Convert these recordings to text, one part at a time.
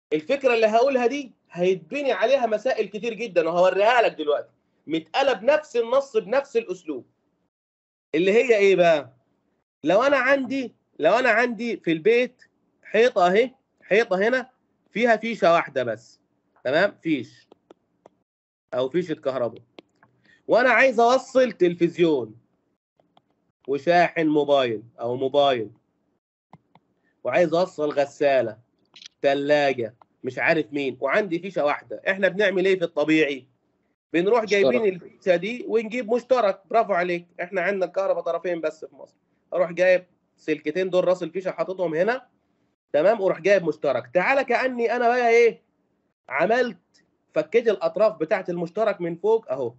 الفكره اللي هقولها دي هيتبني عليها مسائل كتير جدا وهوريها لك دلوقتي متقاله بنفس النص بنفس الاسلوب اللي هي ايه بقى لو انا عندي لو انا عندي في البيت حيطه اهي حيطه هنا فيها فيشه واحده بس تمام فيش او فيشه كهرباء وانا عايز اوصل تلفزيون وشاحن موبايل او موبايل وعايز اوصل غساله ثلاجه مش عارف مين وعندي فيشه واحده احنا بنعمل ايه في الطبيعي بنروح جايبين الفيشه دي ونجيب مشترك برافو عليك احنا عندنا الكهرباء طرفين بس في مصر اروح جايب سلكتين دول راس الفيشه حاططهم هنا تمام واروح جايب مشترك تعالى كاني انا بقى ايه عملت فكيت الاطراف بتاعه المشترك من فوق اهو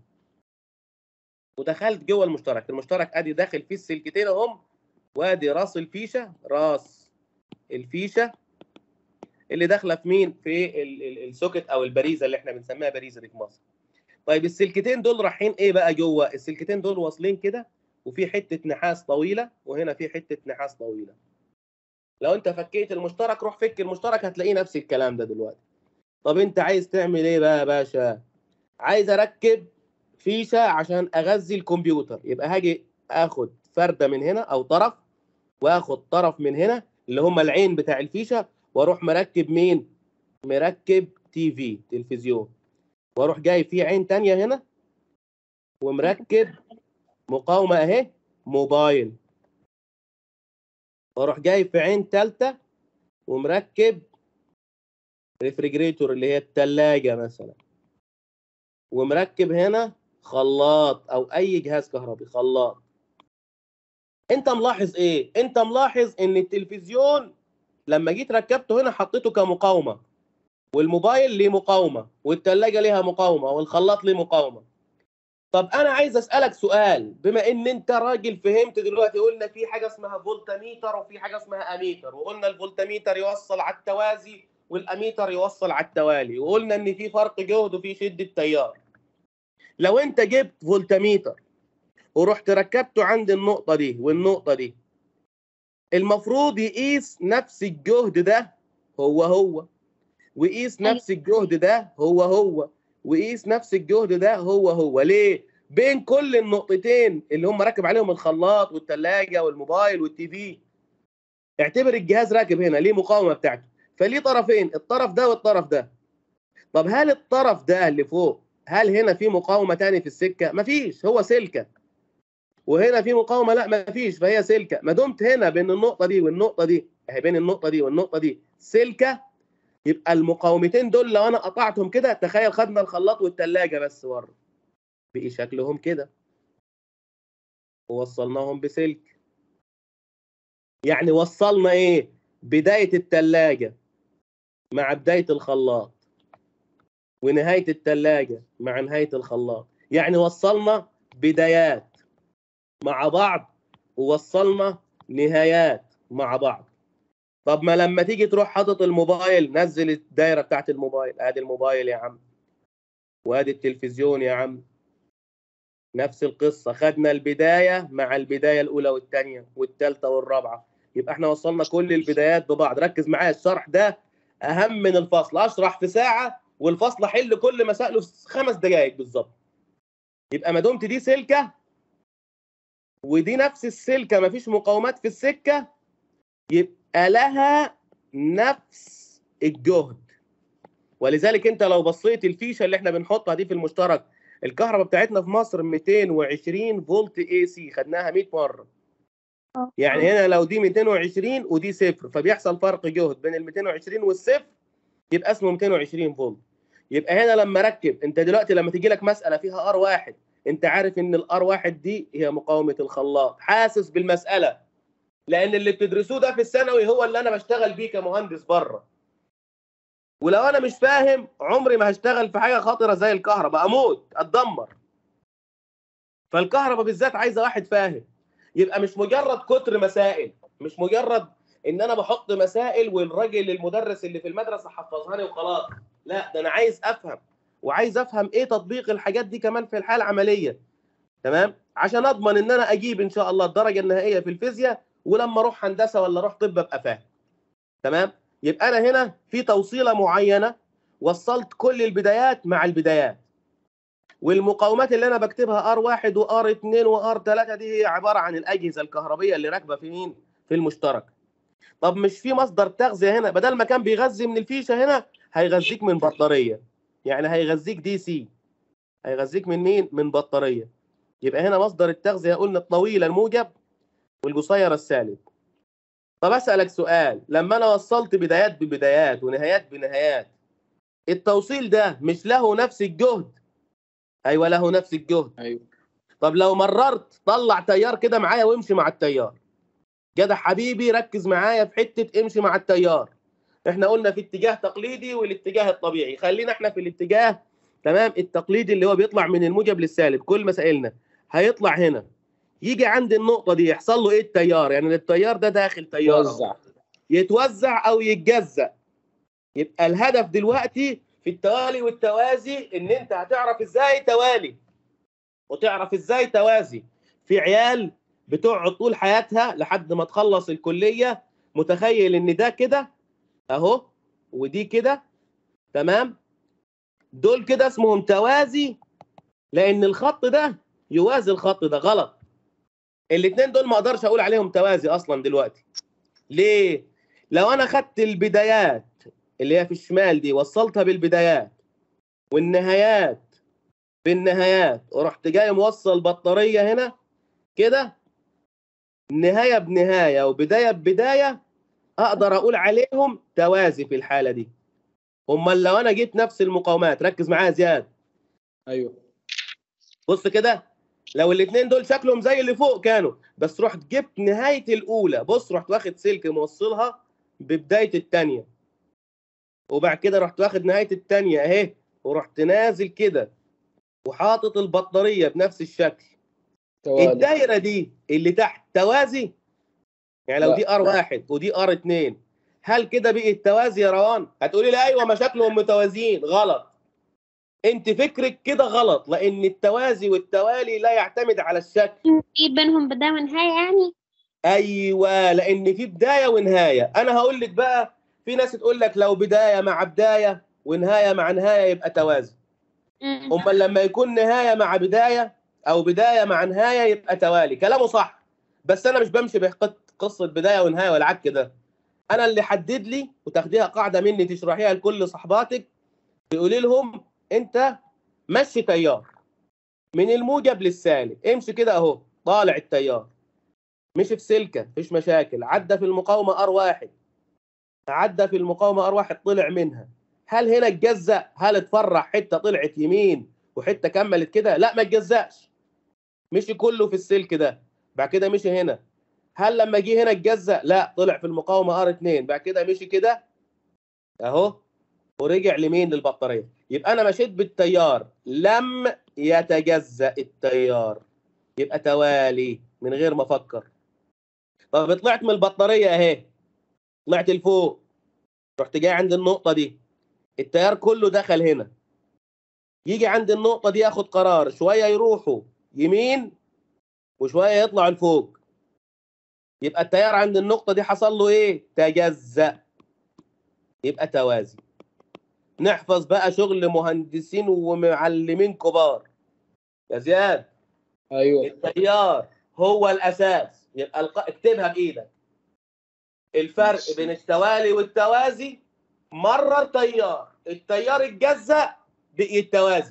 ودخلت جوه المشترك المشترك ادي داخل فيه السلكتين اهم وادي راس الفيشه راس الفيشه اللي داخله في مين في ال- ال- السوكت او البريزه اللي احنا بنسميها بريزه دي في مصر طيب السلكتين دول رايحين ايه بقى جوه السلكتين دول واصلين كده وفي حته نحاس طويله وهنا في حته نحاس طويله لو انت فكيت المشترك روح فك المشترك هتلاقيه نفس الكلام ده دلوقتي طب انت عايز تعمل ايه بقى يا باشا عايز اركب فيشه عشان اغذي الكمبيوتر يبقى هاجي اخد فرده من هنا او طرف واخد طرف من هنا اللي هم العين بتاع الفيشه واروح مركب مين مركب تي في تلفزيون واروح جاي فيه عين تانية هنا ومركب مقاومه اهي موبايل واروح جاي في عين تالتة ومركب ريفريجريتور اللي هي التلاجة مثلا ومركب هنا خلاط او اي جهاز كهربي خلاط انت ملاحظ ايه انت ملاحظ ان التلفزيون لما جيت ركبته هنا حطيته كمقاومه والموبايل ليه مقاومه والتلاجة ليها مقاومه والخلاط ليه مقاومه طب انا عايز اسالك سؤال بما ان انت راجل فهمت دلوقتي قلنا في حاجه اسمها فولتميتر وفي حاجه اسمها اميتر وقلنا الفولتميتر يوصل على التوازي والاميتر يوصل على التوالي وقلنا ان في فرق جهد وفي شده تيار لو انت جبت فولتميتر ورحت ركبته عند النقطه دي والنقطه دي المفروض يقيس نفس الجهد ده هو هو ويقيس أيوة. نفس الجهد ده هو هو ويقيس نفس الجهد ده هو هو ليه بين كل النقطتين اللي هم راكب عليهم الخلاط والثلاجه والموبايل والتي في اعتبر الجهاز راكب هنا ليه مقاومه بتاعته فليه طرفين الطرف ده والطرف ده طب هل الطرف ده اللي فوق هل هنا في مقاومه تاني في السكه مفيش هو سلكه وهنا في مقاومه لا مفيش فهي سلكه ما دمت هنا بين النقطه دي والنقطه دي اهي بين النقطه دي والنقطه دي سلكه يبقى المقاومتين دول لو انا قطعتهم كده تخيل خدنا الخلاط والثلاجه بس بره بقي شكلهم كده ووصلناهم بسلك يعني وصلنا ايه بدايه الثلاجه مع بدايه الخلاط ونهايه الثلاجه مع نهايه الخلاط يعني وصلنا بدايات مع بعض ووصلنا نهايات مع بعض طب ما لما تيجي تروح حاطط الموبايل نزل الدايره بتاعت الموبايل ادي الموبايل يا عم وادي التلفزيون يا عم نفس القصه خدنا البدايه مع البدايه الاولى والثانيه والثالثه والرابعه يبقى احنا وصلنا كل البدايات ببعض ركز معايا الشرح ده اهم من الفصل اشرح في ساعه والفصل احل كل مسائله في خمس دقائق بالظبط يبقى ما دمت دي سلكه ودي نفس السلكه مفيش مقاومات في السكه يبقى لها نفس الجهد ولذلك انت لو بصيت الفيشه اللي احنا بنحطها دي في المشترك الكهرباء بتاعتنا في مصر 220 فولت اي سي خدناها 100 مره آه. يعني هنا لو دي 220 ودي صفر فبيحصل فرق جهد بين ال 220 والصفر يبقى اسمه 220 فولت يبقى هنا لما ركب انت دلوقتي لما تيجي لك مساله فيها ار واحد انت عارف ان الار واحد دي هي مقاومه الخلاط حاسس بالمساله لان اللي بتدرسوه ده في الثانوي هو اللي انا بشتغل بيه كمهندس بره ولو انا مش فاهم عمري ما هشتغل في حاجه خطره زي الكهرباء اموت اتدمر فالكهرباء بالذات عايزه واحد فاهم يبقى مش مجرد كتر مسائل مش مجرد ان انا بحط مسائل والراجل المدرس اللي في المدرسه حفظها لي وخلاص لا ده انا عايز افهم وعايز افهم ايه تطبيق الحاجات دي كمان في الحاله العمليه تمام عشان اضمن ان انا اجيب ان شاء الله الدرجه النهائيه في الفيزياء ولما اروح هندسه ولا اروح طب ابقى فاهم تمام يبقى انا هنا في توصيله معينه وصلت كل البدايات مع البدايات والمقاومات اللي انا بكتبها ار 1 وار 2 وار 3 دي هي عباره عن الاجهزه الكهربيه اللي راكبه في مين في المشترك طب مش في مصدر تغذيه هنا بدل ما كان بيغذي من الفيشه هنا هيغذيك من بطاريه يعني هيغذيك دي سي هيغذيك من مين من بطاريه يبقى هنا مصدر التغذيه قلنا الطويل الموجب والقصير السالب طب اسالك سؤال لما انا وصلت بدايات ببدايات ونهايات بنهايات التوصيل ده مش له نفس الجهد ايوه له نفس الجهد ايوه طب لو مررت طلع تيار كده معايا وامشي مع التيار جدع حبيبي ركز معايا في حته امشي مع التيار احنا قلنا في اتجاه تقليدي والاتجاه الطبيعي خلينا احنا في الاتجاه تمام التقليدي اللي هو بيطلع من الموجب للسالب كل مسائلنا هيطلع هنا يجي عند النقطه دي يحصل له ايه التيار يعني التيار ده داخل تيار أهو. وزع يتوزع او يتجزأ يبقى الهدف دلوقتي في التوالي والتوازي ان انت هتعرف ازاي توالي وتعرف ازاي توازي في عيال بتقعد طول حياتها لحد ما تخلص الكلية متخيل ان ده كده اهو ودي كده تمام دول كده اسمهم توازي لان الخط ده يوازي الخط ده غلط الاتنين دول ما اقدرش اقول عليهم توازي اصلا دلوقتي ليه لو انا خدت البدايات اللي هي في الشمال دي وصلتها بالبدايات والنهايات بالنهايات ورحت جاي موصل بطارية هنا كده نهاية بنهاية وبداية ببداية اقدر اقول عليهم توازي في الحالة دي امال لو انا جيت نفس المقاومات ركز معايا زياد ايوه بص كده لو الاثنين دول شكلهم زي اللي فوق كانوا بس رحت جبت نهاية الأولى بص رحت واخد سلك موصلها ببداية الثانية وبعد كده رحت واخد نهاية الثانية أهي ورحت نازل كده وحاطط البطارية بنفس الشكل توالي الدايرة دي اللي تحت توازي يعني لو لا. دي ار واحد ودي ار اتنين هل كده بقي التوازي يا روان؟ هتقولي لي ايوه مشاكلهم متوازيين غلط انت فكرك كده غلط لان التوازي والتوالي لا يعتمد على الشكل في بينهم بداية ونهاية يعني ايوه لان في بدايه ونهايه انا هقول لك بقى في ناس تقول لك لو بدايه مع بدايه ونهايه مع نهايه يبقى توازي مم. امال لما يكون نهايه مع بدايه او بدايه مع نهايه يبقى توالي كلامه صح بس انا مش بمشي بقصه بدايه ونهايه والعك ده انا اللي حدد لي وتاخديها قاعده مني تشرحيها لكل صحباتك تقولي لهم انت مشي تيار من الموجب للسالب امشي كده اهو طالع التيار مشي في سلكه مفيش مشاكل عدى في المقاومه ار واحد عدى في المقاومه ار واحد طلع منها هل هنا اتجزأ هل اتفرع حته طلعت يمين وحته كملت كده لا ما اتجزأش مشي كله في السلك ده بعد كده مشي هنا هل لما جه هنا اتجزأ لا طلع في المقاومه ار 2 بعد كده مشي كده اهو ورجع لمين للبطاريه يبقى انا مشيت بالتيار لم يتجزأ التيار يبقى توالي من غير ما افكر طب طلعت من البطاريه اهي طلعت لفوق رحت جاي عند النقطه دي التيار كله دخل هنا يجي عند النقطه دي ياخد قرار شويه يروحوا يمين وشويه يطلعوا لفوق يبقى التيار عند النقطه دي حصل له ايه تجزأ يبقى توازي نحفظ بقى شغل مهندسين ومعلمين كبار يا زياد ايوه التيار هو الاساس يبقى الق... اكتبها بايدك الفرق بين التوالي والتوازي مرر تيار التيار اتجزأ بقي التوازي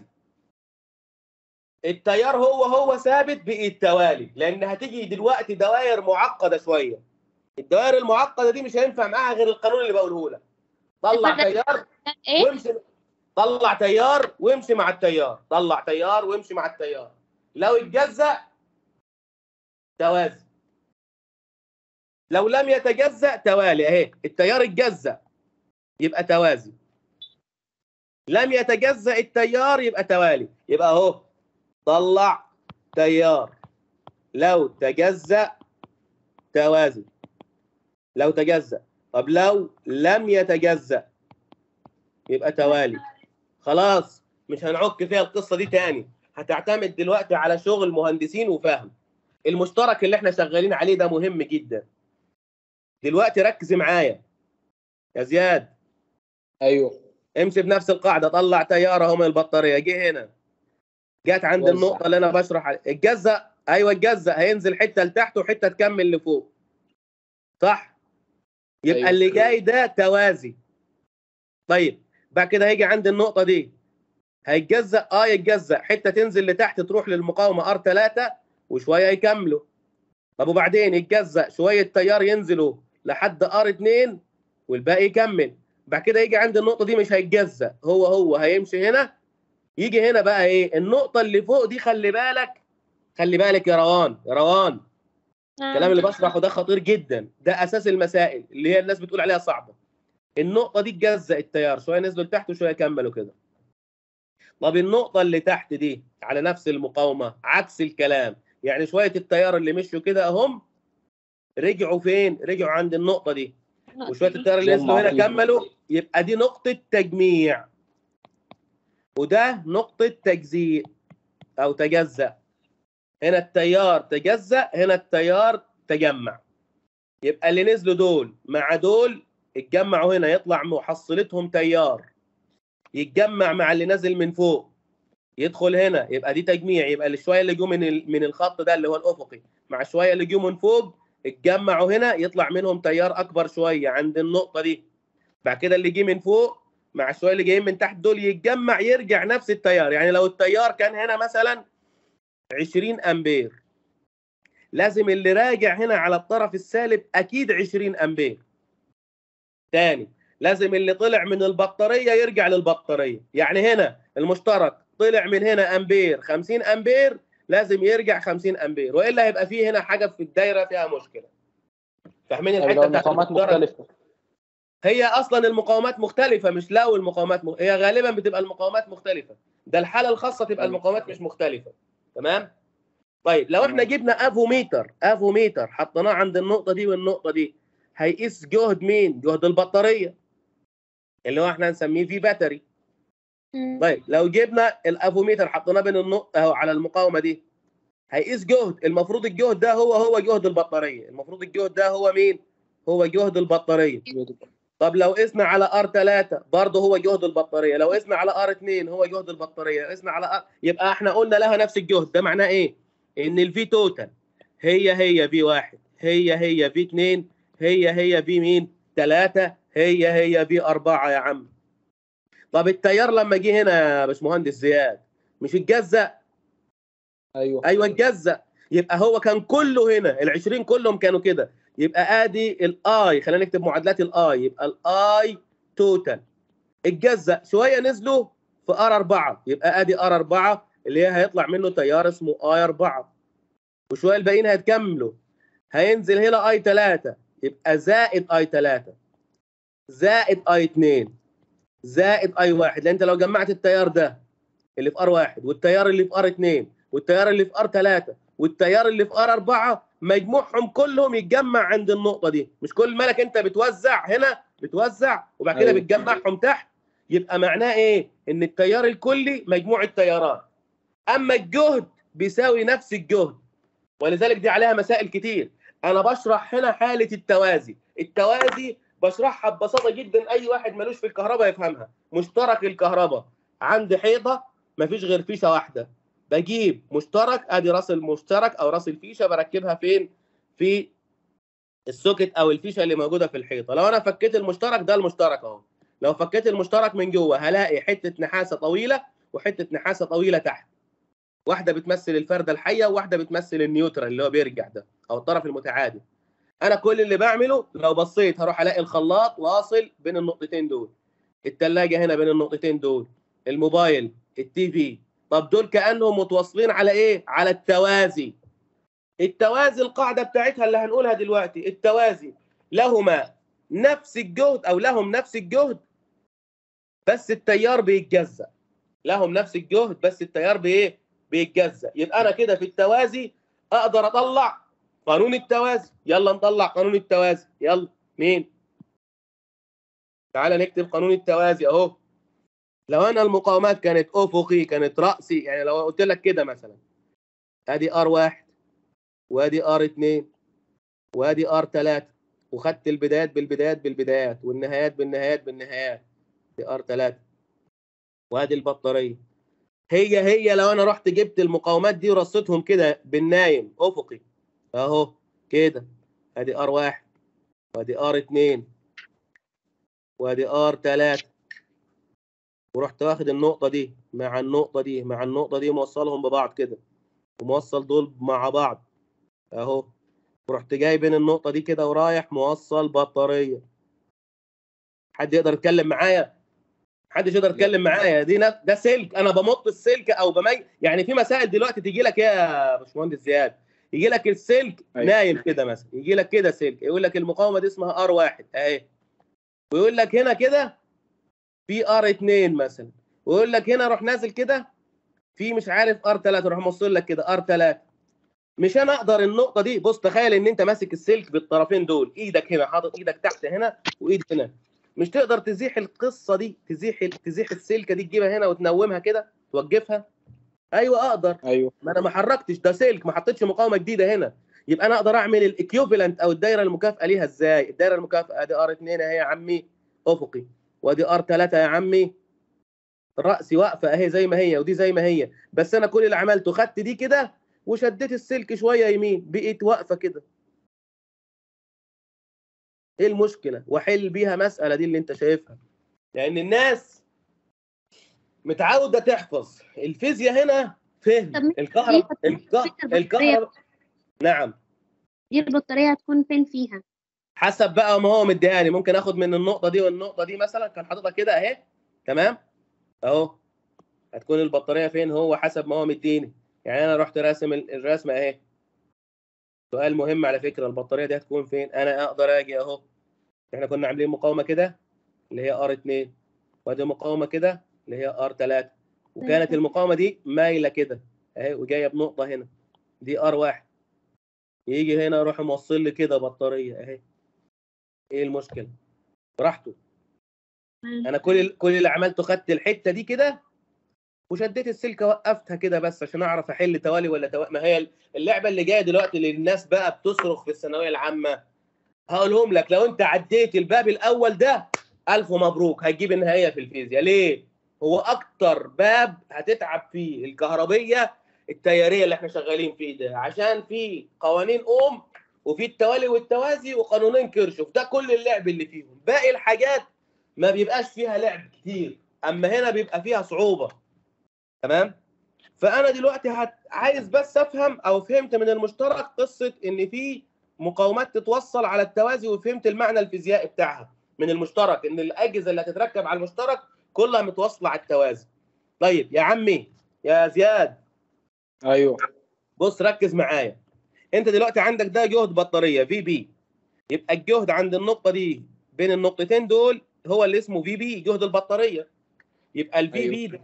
التيار هو هو ثابت بقي التوالي لان هتيجي دلوقتي دوائر معقده شويه الدوائر المعقده دي مش هينفع معاها غير القانون اللي بقوله لك طلع اتفضل. تيار ايه وامشي طلع تيار وامشي مع التيار طلع تيار وامشي مع التيار لو اتجزأ توازي لو لم يتجزأ توالي اهي التيار اتجزأ يبقى توازي لم يتجزأ التيار يبقى توالي يبقى اهو طلع تيار لو تجزأ توازي لو تجزأ طب لو لم يتجزأ يبقى توالي خلاص مش هنعك فيها القصه دي تاني هتعتمد دلوقتي على شغل مهندسين وفهم المشترك اللي احنا شغالين عليه ده مهم جدا دلوقتي ركز معايا يا زياد ايوه امشي بنفس القاعده طلع تيار اهو من البطاريه جه هنا جت عند وزع. النقطه اللي انا بشرح عليها الجزء ايوه الجزء هينزل حته لتحت وحته تكمل لفوق صح يبقى أيوة. اللي جاي ده توازي طيب بعد كده هيجي عند النقطه دي هيتجزأ اه يتجزأ حته تنزل لتحت تروح للمقاومه ار 3 وشويه يكملوا طب وبعدين يتجزأ شويه تيار ينزلوا لحد ار 2 والباقي يكمل بعد كده يجي عند النقطه دي مش هيتجزأ هو هو هيمشي هنا يجي هنا بقى ايه النقطه اللي فوق دي خلي بالك خلي بالك يا روان يا روان الكلام اللي بشرحه ده خطير جدا ده اساس المسائل اللي هي الناس بتقول عليها صعبه النقطه دي تجزأ التيار شويه نزلوا لتحت وشويه كملوا كده طب النقطه اللي تحت دي على نفس المقاومه عكس الكلام يعني شويه التيار اللي مشوا كده اهم رجعوا فين رجعوا عند النقطه دي وشويه التيار اللي نزلوا هنا كملوا يبقى دي نقطه تجميع وده نقطه تجزيء او تجزأ هنا التيار تجزأ هنا التيار تجمع يبقى اللي نزلوا دول مع دول اتجمعوا هنا يطلع محصلتهم تيار يتجمع مع اللي نازل من فوق يدخل هنا يبقى دي تجميع يبقى الشويه اللي جو من ال- من الخط ده اللي هو الافقي مع شويه اللي جو من فوق اتجمعوا هنا يطلع منهم تيار اكبر شويه عند النقطه دي بعد كده اللي جه من فوق مع شويه اللي جايين من تحت دول يتجمع يرجع نفس التيار يعني لو التيار كان هنا مثلا 20 امبير لازم اللي راجع هنا على الطرف السالب اكيد 20 امبير تاني لازم اللي طلع من البطاريه يرجع للبطاريه يعني هنا المشترك طلع من هنا امبير 50 امبير لازم يرجع 50 امبير والا هيبقى فيه هنا حاجه في الدايره فيها مشكله فاهمين طب الحته لو بتاعت المقاومات المشترك؟ مختلفة هي اصلا المقاومات مختلفه مش لو المقاومات م... هي غالبا بتبقى المقاومات مختلفه ده الحاله الخاصه تبقى المقاومات مش مختلفه تمام طيب لو احنا تمام. جبنا افوميتر افوميتر حطيناه عند النقطه دي والنقطه دي هيقيس جهد مين جهد البطاريه اللي هو احنا هنسميه في باتري مم. طيب لو جبنا الافوميتر حطيناه بين النقطه اهو على المقاومه دي هيقيس جهد المفروض الجهد ده هو هو جهد البطاريه المفروض الجهد ده هو مين هو جهد البطاريه طب لو قسنا على ار 3 برضه هو جهد البطاريه لو قسنا على ار 2 هو جهد البطاريه لو قسنا على ار يبقى احنا قلنا لها نفس الجهد ده معناه ايه ان الفي توتال هي هي في 1 هي هي في 2 هي هي في مين 3 هي هي في 4 يا عم طب التيار لما جه هنا يا باشمهندس زياد مش اتجزأ ايوه ايوه اتجزأ يبقى هو كان كله هنا ال 20 كلهم كانوا كده يبقى ادي الاي خلينا نكتب معادلات الاي يبقى الاي توتال اتجزأ شويه نزلوا في ار 4 يبقى ادي ار 4 اللي هي هيطلع منه تيار اسمه اي 4 وشويه الباقيين هيتكملوا هينزل هنا اي 3 يبقى زائد اي 3 زائد اي 2 زائد اي 1 لان انت لو جمعت التيار ده اللي في ار 1 والتيار اللي في ار 2 والتيار اللي في ار 3 والتيار اللي في ار 4 مجموعهم كلهم يتجمع عند النقطه دي مش كل مالك انت بتوزع هنا بتوزع وبعد كده أيوة. بتجمعهم تحت يبقى معناه ايه ان التيار الكلي مجموع التيارات اما الجهد بيساوي نفس الجهد ولذلك دي عليها مسائل كتير انا بشرح هنا حاله التوازي التوازي بشرحها ببساطه جدا اي واحد ملوش في الكهرباء يفهمها مشترك الكهرباء عند حيطه مفيش غير فيشه واحده بجيب مشترك ادي راس المشترك او راس الفيشه بركبها فين في السوكت او الفيشه اللي موجوده في الحيطه لو انا فكيت المشترك ده المشترك اهو لو فكيت المشترك من جوه هلاقي حته نحاسه طويله وحته نحاسه طويله تحت واحده بتمثل الفرده الحيه وواحده بتمثل النيوترال اللي هو بيرجع ده او الطرف المتعادل انا كل اللي بعمله لو بصيت هروح الاقي الخلاط واصل بين النقطتين دول الثلاجه هنا بين النقطتين دول الموبايل التي في طب دول كانهم متواصلين على ايه على التوازي التوازي القاعده بتاعتها اللي هنقولها دلوقتي التوازي لهما نفس الجهد او لهم نفس الجهد بس التيار بيتجزأ لهم نفس الجهد بس التيار بايه بيتجزأ يبقى انا كده في التوازي اقدر اطلع قانون التوازي يلا نطلع قانون التوازي يلا مين تعالى نكتب قانون التوازي اهو لو انا المقاومات كانت افقي كانت راسي يعني لو قلت لك كده مثلا ادي ار واحد وادي ار 2 وادي ار 3 وخدت البدايات بالبدايات بالبدايات والنهايات بالنهايات بالنهايات دي ار 3 وادي البطاريه هي هي لو انا رحت جبت المقاومات دي ورصيتهم كده بالنايم افقي اهو كده ادي ار 1 وادي ار 2 وادي ار 3 ورحت واخد النقطة دي مع النقطة دي مع النقطة دي موصلهم ببعض كده وموصل دول مع بعض اهو ورحت جاي بين النقطة دي كده ورايح موصل بطارية حد يقدر يتكلم معايا محدش يقدر يتكلم معايا دي نف... ده سلك انا بمط السلك او بمي يعني في مسائل دلوقتي تيجي لك يا باشمهندس زياد يجي لك السلك أيوة. نايم كده مثلا يجي لك كده سلك يقول لك المقاومه دي اسمها ار واحد اهي ويقول لك هنا كده في ار 2 مثلا ويقول لك هنا روح نازل كده في مش عارف ار 3 روح موصل لك كده ار 3 مش انا اقدر النقطه دي بص تخيل ان انت ماسك السلك بالطرفين دول ايدك هنا حاطط ايدك تحت هنا وايد هنا مش تقدر تزيح القصه دي تزيح تزيح السلكه دي تجيبها هنا وتنومها كده توقفها ايوه اقدر ايوه ما انا ما حركتش ده سلك ما حطيتش مقاومه جديده هنا يبقى انا اقدر اعمل الايكيوفالنت او الدايره المكافئه ليها ازاي الدايره المكافئه دي ار 2 اهي يا عمي افقي وادي ار 3 يا عمي راسي واقفه اهي زي ما هي ودي زي ما هي بس انا كل اللي عملته خدت دي كده وشديت السلك شويه يمين بقيت واقفه كده ايه المشكله واحل بيها مساله دي اللي انت شايفها لان الناس متعوده تحفظ الفيزياء هنا فهم طب مش الكهرباء دي الكهرباء البطارية. الكهرباء نعم دي البطارية هتكون فين فيها حسب بقى ما هو مديهاني ممكن اخد من النقطه دي والنقطه دي مثلا كان حاططها كده اهي تمام اهو هتكون البطاريه فين هو حسب ما هو مديني يعني انا رحت راسم ال- الرسمه اهي سؤال مهم على فكره البطاريه دي هتكون فين انا اقدر اجي اهو احنا كنا عاملين مقاومه كده اللي هي ار 2 وادي مقاومه كده اللي هي ار 3 وكانت المقاومه دي مايله كده اهي وجايه بنقطه هنا دي ار 1 يجي هنا يروح موصل لي كده بطاريه اهي ايه المشكله براحته انا كل ال- كل اللي عملته خدت الحته دي كده وشديت السلكه وقفتها كده بس عشان اعرف احل توالي ولا توالي ما هي اللعبه اللي جايه دلوقتي اللي الناس بقى بتصرخ في الثانويه العامه هقولهم لك لو انت عديت الباب الاول ده الف مبروك هتجيب النهائيه في الفيزياء ليه هو اكتر باب هتتعب فيه الكهربيه التياريه اللي احنا شغالين فيه ده عشان في قوانين اوم وفي التوالي والتوازي وقانونين كيرشوف ده كل اللعب اللي فيهم باقي الحاجات ما بيبقاش فيها لعب كتير اما هنا بيبقى فيها صعوبه تمام فانا دلوقتي هت... عايز بس افهم او فهمت من المشترك قصه ان في مقاومات تتوصل على التوازي وفهمت المعنى الفيزيائي بتاعها من المشترك ان الاجهزه اللي هتتركب على المشترك كلها متوصله على التوازي طيب يا عمي يا زياد ايوه بص ركز معايا انت دلوقتي عندك ده جهد بطاريه في بي يبقى الجهد عند النقطه دي بين النقطتين دول هو اللي اسمه في بي جهد البطاريه يبقى الفي أيوه. بي ده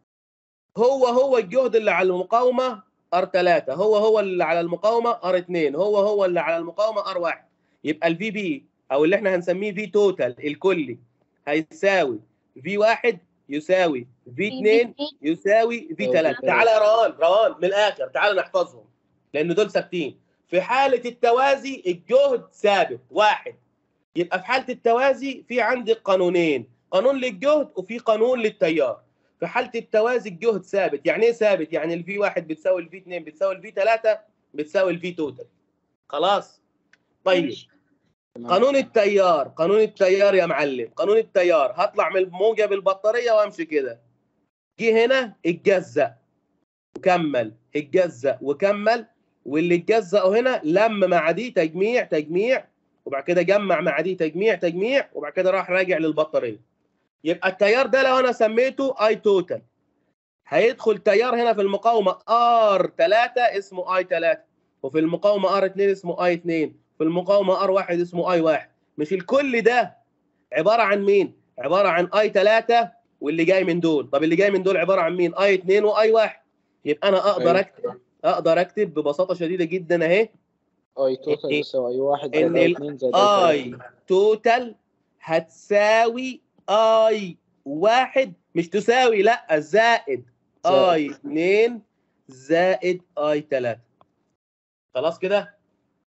هو هو الجهد اللي على المقاومه ار 3 هو هو اللي على المقاومه ار 2 هو هو اللي على المقاومه ار 1 يبقى الفي بي او اللي احنا هنسميه في توتال الكلي هيساوي في 1 يساوي في 2 يساوي في يساوي 3 في تعالى يا روان روان من الاخر تعالى نحفظهم لان دول ثابتين في حاله التوازي الجهد ثابت واحد يبقى في حاله التوازي في عندي قانونين قانون للجهد وفي قانون للتيار في حاله التوازي الجهد ثابت يعني ايه ثابت يعني الفي 1 بتساوي الفي 2 بتساوي الفي 3 بتساوي الفي توتال خلاص طيب تمام. قانون التيار قانون التيار يا معلم قانون التيار هطلع من موجب البطاريه وامشي كده جه هنا اتجزأ وكمل اتجزأ وكمل واللي اتجزأوا هنا لم مع دي تجميع تجميع وبعد كده جمع مع دي تجميع تجميع وبعد كده راح راجع للبطاريه يبقى التيار ده لو انا سميته اي توتال هيدخل تيار هنا في المقاومه ار 3 اسمه اي 3 وفي المقاومه ار 2 اسمه اي 2 في المقاومه ار 1 اسمه اي 1 مش الكل ده عباره عن مين عباره عن اي 3 واللي جاي من دول طب اللي جاي من دول عباره عن مين اي 2 واي 1 يبقى انا اقدر أيوة. اكتب اقدر اكتب ببساطه شديده جدا اهي اي توتال إيه؟ يساوي اي واحد إن زائد اي ال اتنين زائد اي تلاتة. توتال هتساوي اي واحد مش تساوي لا زائد زائد. اي 2 زائد اي 3 خلاص كده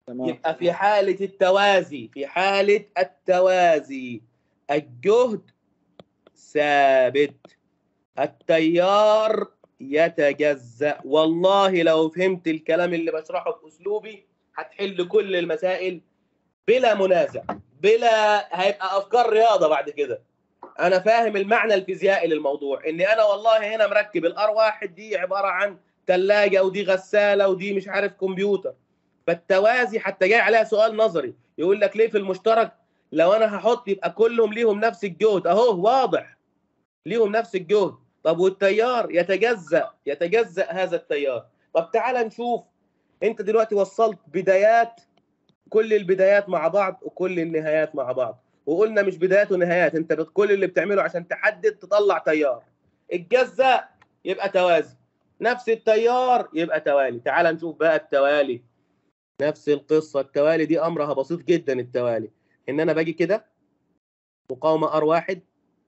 تمام يبقى في حالة التوازي في حالة التوازي الجهد ثابت التيار يتجزأ والله لو فهمت الكلام اللي بشرحه بأسلوبي هتحل كل المسائل بلا منازع بلا هيبقى أفكار رياضة بعد كده أنا فاهم المعنى الفيزيائي للموضوع إني أنا والله هنا مركب الار واحد دي عبارة عن ثلاجة ودي غسالة ودي مش عارف كمبيوتر فالتوازي حتى جاي عليها سؤال نظري يقول لك ليه في المشترك لو انا هحط يبقى كلهم ليهم نفس الجهد اهو واضح ليهم نفس الجهد طب والتيار يتجزأ يتجزأ هذا التيار طب تعال نشوف انت دلوقتي وصلت بدايات كل البدايات مع بعض وكل النهايات مع بعض وقلنا مش بدايات ونهايات انت بت- كل اللي بتعمله عشان تحدد تطلع تيار الجزأ يبقى توازي نفس التيار يبقى توالي تعال نشوف بقى التوالي نفس القصة التوالي دي أمرها بسيط جدا التوالي إن أنا باجي كده مقاومة ار واحد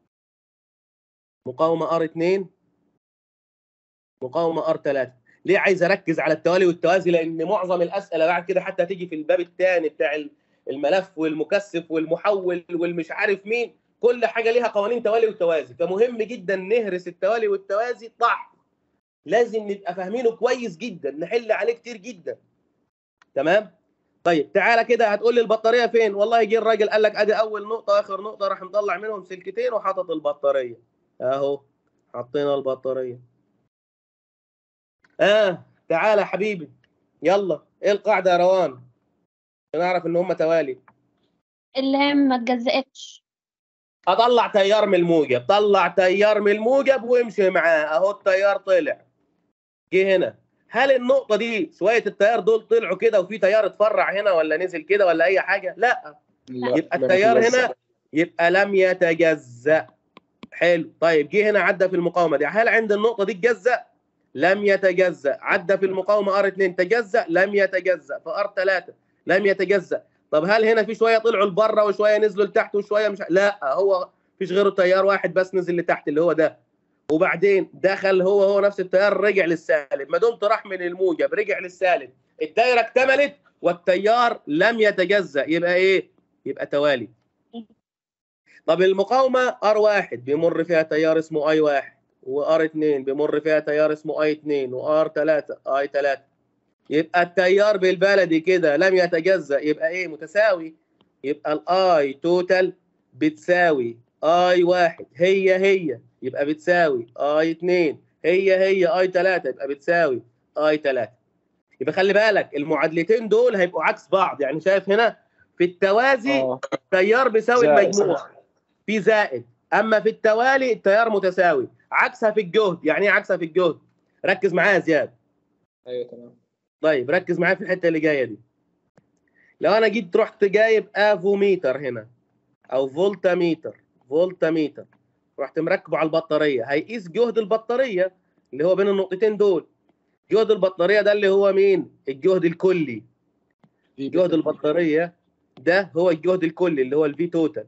مقاومة ار اتنين مقاومة ار تلاتة ليه عايز أركز على التوالي والتوازي لأن معظم الأسئلة بعد كده حتى تيجي في الباب الثاني بتاع ال- الملف والمكثف والمحول والمش عارف مين كل حاجة ليها قوانين توالي وتوازي فمهم جدا نهرس التوالي والتوازي طح لازم نبقى فاهمينه كويس جدا نحل عليه كتير جدا تمام طيب تعالى كده هتقول لي البطاريه فين والله جه الراجل قال لك ادي اول نقطه اخر نقطه راح مطلع منهم سلكتين وحاطط البطاريه اهو حطينا البطاريه اه تعالى يا حبيبي يلا ايه القاعده يا روان عشان اعرف ان هم توالي اللي هي ما اتجزأتش اطلع تيار من الموجب طلع تيار من الموجب وامشي معاه اهو التيار طلع جه هنا هل النقطه دي شويه التيار دول طلعوا كده وفي تيار اتفرع هنا ولا نزل كده ولا اي حاجه لا لا، يبقى لم التيار يتجزأ. هنا يبقى لم يتجزأ حلو طيب جه هنا عدى في المقاومه دي هل عند النقطه دي اتجزأ لم يتجزأ عدى في المقاومه ار 2 تجزأ لم يتجزأ في ار 3 لم يتجزأ طب هل هنا في شويه طلعوا لبره وشويه نزلوا لتحت وشويه مش لا هو مفيش غيره تيار واحد بس نزل لتحت اللي هو ده وبعدين دخل هو هو نفس التيار رجع للسالب ما دمت راح من الموجب رجع للسالب الدايره اكتملت والتيار لم يتجزأ يبقى ايه يبقى توالي طب المقاومه ار واحد بيمر فيها تيار اسمه اي واحد وار 2 بيمر فيها تيار اسمه اي 2 وار 3 اي 3 يبقى التيار بالبلدي كده لم يتجزأ يبقى ايه متساوي يبقى الاي توتال بتساوي اي واحد هي هي يبقى بتساوي اي 2 هي هي اي 3 يبقى بتساوي اي 3 يبقى خلي بالك المعادلتين دول هيبقوا عكس بعض يعني شايف هنا في التوازي اه التيار بيساوي زائد. المجموع في زائد اما في التوالي التيار متساوي عكسها في الجهد يعني ايه عكسها في الجهد ركز معايا يا زياد ايوه تمام طيب ركز معايا في الحته اللي جايه دي لو انا جيت رحت جايب افوميتر هنا او فولتاميتر فولتاميتر رحت مركبه على البطاريه هيقيس جهد البطاريه اللي هو بين النقطتين دول جهد البطاريه ده اللي هو مين الجهد الكلي في جهد بت- البطاريه ده هو الجهد الكلي اللي هو الفي توتال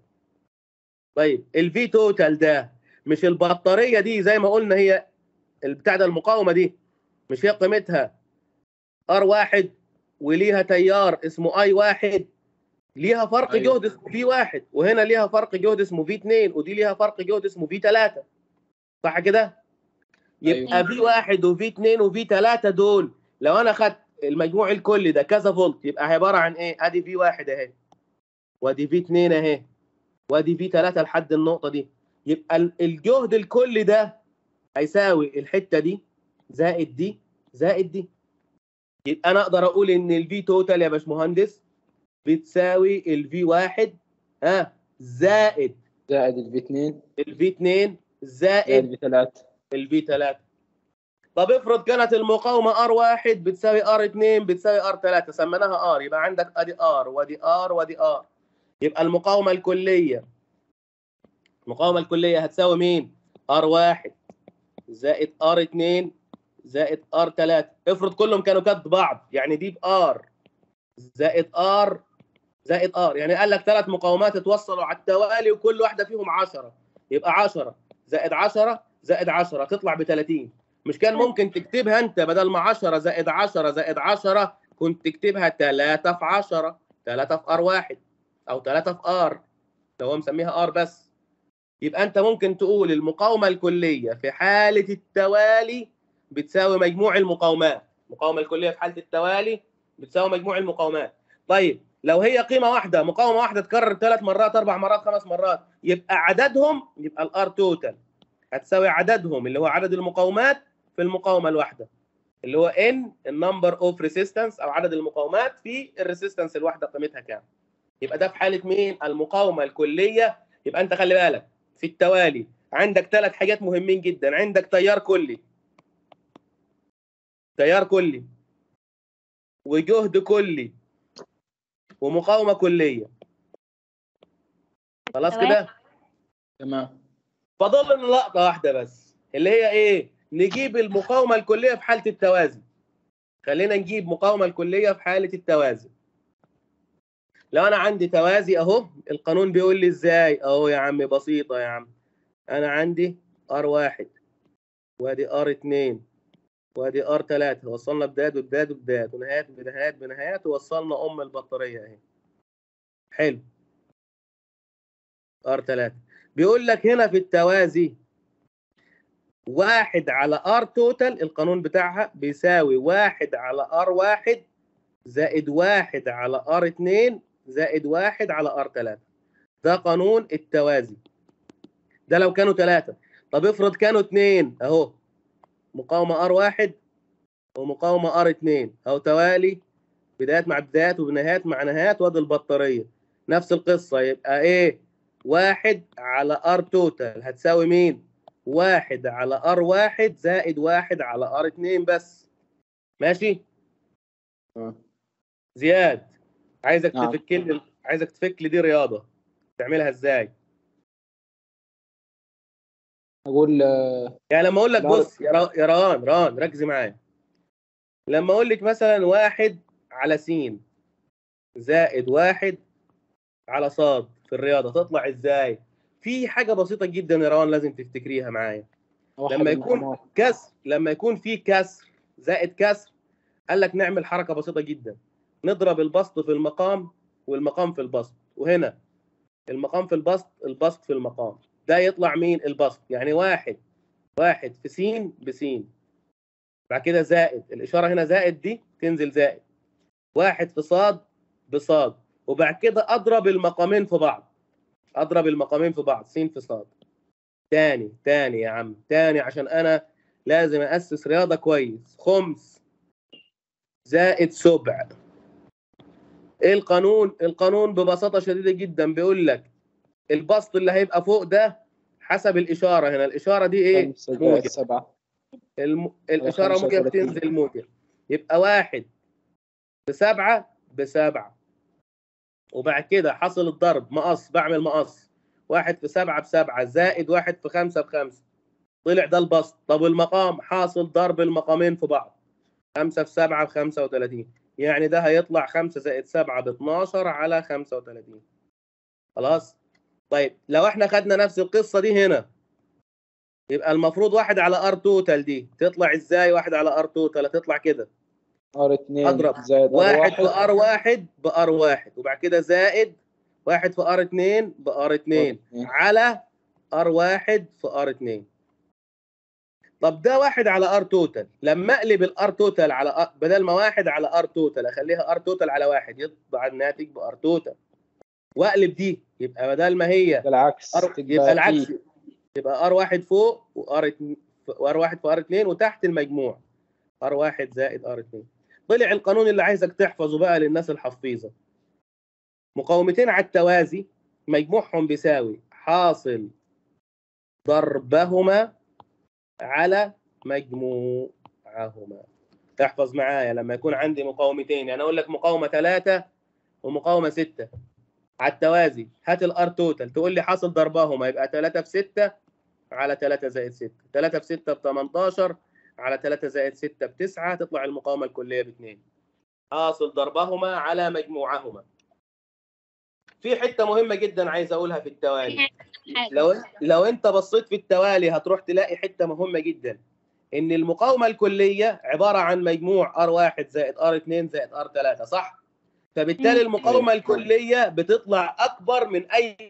طيب الفي توتال ده مش البطاريه دي زي ما قلنا هي البتاع ده المقاومه دي مش هي قيمتها ار واحد وليها تيار اسمه اي واحد ليها فرق أيوة. جهد اسمه في واحد وهنا ليها فرق جهد اسمه في 2 ودي ليها فرق جهد اسمه في 3 صح كده؟ يبقى أيوة. في واحد وفي 2 وفي 3 دول لو انا خدت المجموع الكلي ده كذا فولت يبقى عباره عن ايه؟ ادي في واحد اهي وادي في 2 اهي وادي في 3 لحد النقطه دي يبقى ال- الجهد الكلي ده هيساوي الحته دي زائد دي زائد دي يبقى انا اقدر اقول ان الفي توتال يا باشمهندس بتساوي الفي واحد ها زائد زائد الفي 2 الفي 2 زائد زائد الفي 3 الفي 3 طب افرض كانت المقاومه ار واحد بتساوي ار 2 بتساوي ار 3 سميناها ار يبقى عندك ادي ار وادي ار وادي ار يبقى المقاومه الكليه المقاومه الكليه هتساوي مين؟ ار واحد زائد ار 2 زائد ار 3 افرض كلهم كانوا قد بعض يعني دي بار زائد ار زائد ار يعني قال لك ثلاث مقاومات اتوصلوا على التوالي وكل واحده فيهم 10 يبقى 10 زائد 10 زائد 10 تطلع ب 30 مش كان ممكن تكتبها انت بدل ما 10 زائد 10 زائد 10 كنت تكتبها 3 في 10 3 في ار واحد او 3 في ار لو هو مسميها ار بس يبقى انت ممكن تقول المقاومه الكليه في حاله التوالي بتساوي مجموع المقاومات المقاومه الكليه في حاله التوالي بتساوي مجموع المقاومات طيب لو هي قيمه واحده مقاومه واحده تكرر ثلاث مرات اربع مرات خمس مرات يبقى عددهم يبقى الار توتال هتساوي عددهم اللي هو عدد المقاومات في المقاومه الواحده اللي هو ان النمبر اوف ريسيستنس او عدد المقاومات في الريسيستنس الواحده قيمتها كام يبقى ده في حاله مين المقاومه الكليه يبقى انت خلي بالك في التوالي عندك ثلاث حاجات مهمين جدا عندك تيار كلي تيار كلي وجهد كلي ومقاومه كليه خلاص كده تمام فاضل لنا لقطه واحده بس اللي هي ايه نجيب المقاومه الكليه في حاله التوازي خلينا نجيب مقاومه الكليه في حاله التوازي لو انا عندي توازي اهو القانون بيقول لي ازاي اهو يا عم بسيطه يا عم انا عندي ار واحد وادي ار اتنين وادي ار تلاته وصلنا بداد وبداد وبداد ونهايات بنهايات بنهايات ووصلنا ام البطاريه اهي حلو ار تلاته بيقول لك هنا في التوازي واحد على ار توتال القانون بتاعها بيساوي واحد على ار واحد زائد واحد على ار اتنين زائد واحد على ار تلاتة ده قانون التوازي ده لو كانوا ثلاثة طب افرض كانوا اتنين اهو مقاومة ار واحد ومقاومة ار اتنين اهو توالي بدايات مع بدايات وبنهايات مع نهايات وادي البطارية نفس القصة يبقى ايه واحد على ار توتال هتساوي مين واحد على ار واحد زائد واحد على ار اتنين بس ماشي تمام. زياد عايزك نعم. تفك لي عايزك تفك لي دي رياضه تعملها ازاي اقول آه، يعني لما اقول لك لا. بص يا را- يا ران ران ركزي معايا لما اقول لك مثلا واحد على س زائد واحد على صاد في الرياضه تطلع ازاي في حاجه بسيطه جدا يا روان لازم تفتكريها معايا أوحد لما يكون المقامات. كسر لما يكون في كسر زائد كسر قال لك نعمل حركه بسيطه جدا نضرب البسط في المقام والمقام في البسط وهنا المقام في البسط البسط في المقام ده يطلع مين البسط يعني واحد واحد في س بس بعد كده زائد الاشاره هنا زائد دي تنزل زائد واحد في صاد بصاد وبعد كده اضرب المقامين في بعض اضرب المقامين في بعض س في صاد تاني تاني يا عم تاني عشان انا لازم اسس رياضه كويس خمس زائد سبع ايه القانون القانون ببساطه شديده جدا بيقول لك البسط اللي هيبقى فوق ده حسب الاشاره هنا الاشاره دي ايه خمسة زائد موجب سبعة الم... الاشاره خمسة موجب وثلاثين. تنزل موجب يبقى واحد بسبعه بسبعه وبعد كده حصل الضرب مقص بعمل مقص واحد في سبعه بسبعه زائد واحد في خمسه بخمسه طلع ده البسط طب المقام حاصل ضرب المقامين في بعض خمسه في سبعه بخمسه وثلاثين يعني ده هيطلع خمسه زائد سبعه ب 12 على خمسه وثلاثين خلاص طيب لو احنا خدنا نفس القصه دي هنا يبقى المفروض واحد على ار توتال دي تطلع ازاي واحد على ار توتال هتطلع كده ار اتنين أضرب. زائد ار واحد واحد في ار واحد بار واحد وبعد كده زائد واحد في ار اتنين بار اتنين اتنين. على ار واحد في ار اتنين طب ده واحد على ار توتال لما اقلب الار توتال على R بدل ما واحد على ار توتال اخليها ار توتال على واحد يطلع الناتج بار توتال واقلب دي يبقى بدل ما هي بالعكس أر... تبقى يبقى العكس P. يبقى ار واحد فوق وار اتنين وار واحد في ار اتنين وتحت المجموع ار واحد زائد ار اتنين طلع القانون اللي عايزك تحفظه بقى للناس الحفيظه مقاومتين على التوازي مجموعهم بيساوي حاصل ضربهما على مجموعهما تحفظ معايا لما يكون عندي مقاومتين يعني اقول لك مقاومه ثلاثه ومقاومه سته على التوازي هات الار توتال تقول لي حاصل ضربهما يبقى 3 في 6 على 3 زائد 6 3 في 6 ب 18 على 3 زائد 6 ب 9 تطلع المقاومه الكليه ب 2 حاصل ضربهما على مجموعهما في حته مهمه جدا عايز اقولها في التوالي حاجة لو لو انت بصيت في التوالي هتروح تلاقي حته مهمه جدا ان المقاومه الكليه عباره عن مجموع R1 زائد R2 زائد R3 صح فبالتالي مم. المقاومه الكليه بتطلع اكبر من اي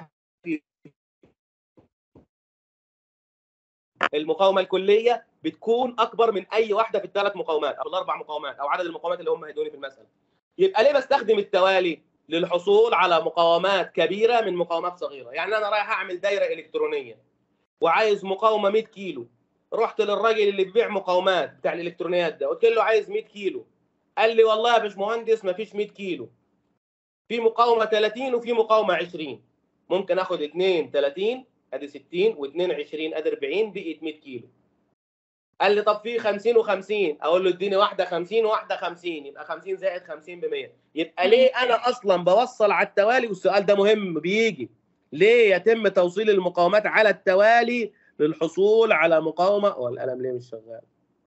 المقاومه الكليه بتكون اكبر من اي واحده في الثلاث مقاومات او الاربع مقاومات او عدد المقاومات اللي هم هيدوني في المساله يبقى ليه بستخدم التوالي للحصول على مقاومات كبيره من مقاومات صغيره يعني انا رايح اعمل دايره الكترونيه وعايز مقاومه 100 كيلو رحت للراجل اللي بيبيع مقاومات بتاع الالكترونيات ده قلت له عايز 100 كيلو قال لي والله يا باشمهندس مفيش 100 كيلو في مقاومه 30 وفي مقاومه 20 ممكن اخد 2 30 ادي 60 و2 20 ادي 40 بقيت 100 كيلو قال لي طب في 50 و50 اقول له اديني واحده 50 وواحده 50 يبقى 50 زائد 50 ب 100 يبقى ليه انا اصلا بوصل على التوالي والسؤال ده مهم بيجي ليه يتم توصيل المقاومات على التوالي للحصول على مقاومه هو القلم ليه مش شغال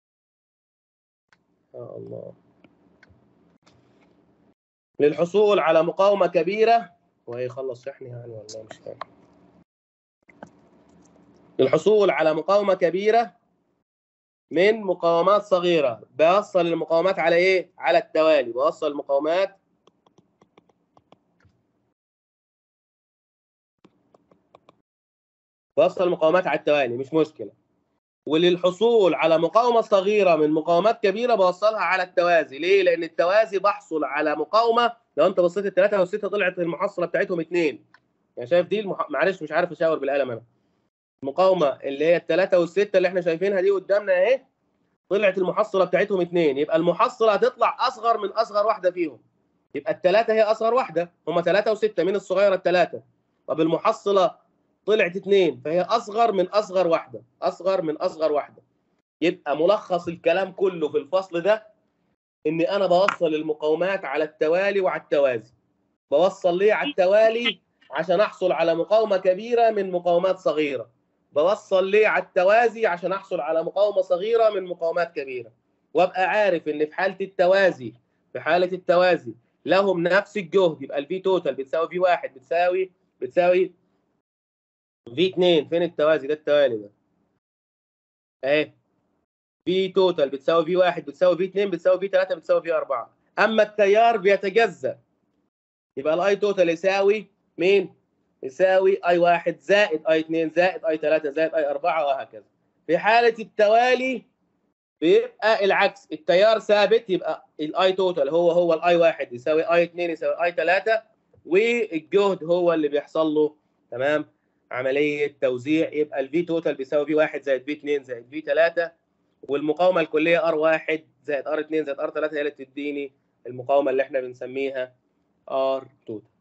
يا الله للحصول على مقاومه كبيره وهي خلص شحن يعني والله مش فاهم للحصول على مقاومه كبيره من مقاومات صغيره بوصل المقاومات على ايه على التوالي بوصل المقاومات بوصل المقاومات على التوالي مش مشكله وللحصول على مقاومه صغيره من مقاومات كبيره بوصلها على التوازي ليه لان التوازي بحصل على مقاومه لو انت بصيت الثلاثه والسته طلعت المحصله بتاعتهم اثنين يعني شايف دي المح... معلش مش عارف اشاور بالقلم انا المقاومه اللي هي الثلاثه والسته اللي احنا شايفينها دي قدامنا اهي طلعت المحصله بتاعتهم اثنين يبقى المحصله هتطلع اصغر من اصغر واحده فيهم يبقى الثلاثه هي اصغر واحده هم ثلاثه وسته من الصغيره الثلاثه طب المحصله طلعت اثنين فهي اصغر من اصغر واحده اصغر من اصغر واحده يبقى ملخص الكلام كله في الفصل ده ان انا بوصل المقاومات على التوالي وعلى التوازي بوصل ليه على التوالي عشان احصل على مقاومه كبيره من مقاومات صغيره بوصل ليه على التوازي عشان احصل على مقاومه صغيره من مقاومات كبيره وابقى عارف ان في حاله التوازي في حاله التوازي لهم نفس الجهد يبقى الفي توتال بتساوي في واحد بتساوي بتساوي في 2 فين التوازي ده التوالي ده اهي في توتال بتساوي في 1 بتساوي في 2 بتساوي في 3 بتساوي في 4 اما التيار بيتجزأ يبقى الاي توتال يساوي مين يساوي اي 1 زائد اي 2 زائد اي 3 زائد اي 4 وهكذا في حاله التوالي بيبقى العكس التيار ثابت يبقى الاي توتال هو هو الاي 1 يساوي اي 2 يساوي اي 3 والجهد هو اللي بيحصل له تمام عمليه توزيع يبقى الفي توتال بيساوي في 1 زائد في 2 زائد في 3 والمقاومه الكليه ار 1 زائد ار 2 زائد ار 3 هي اللي بتديني المقاومه اللي احنا بنسميها ار توتال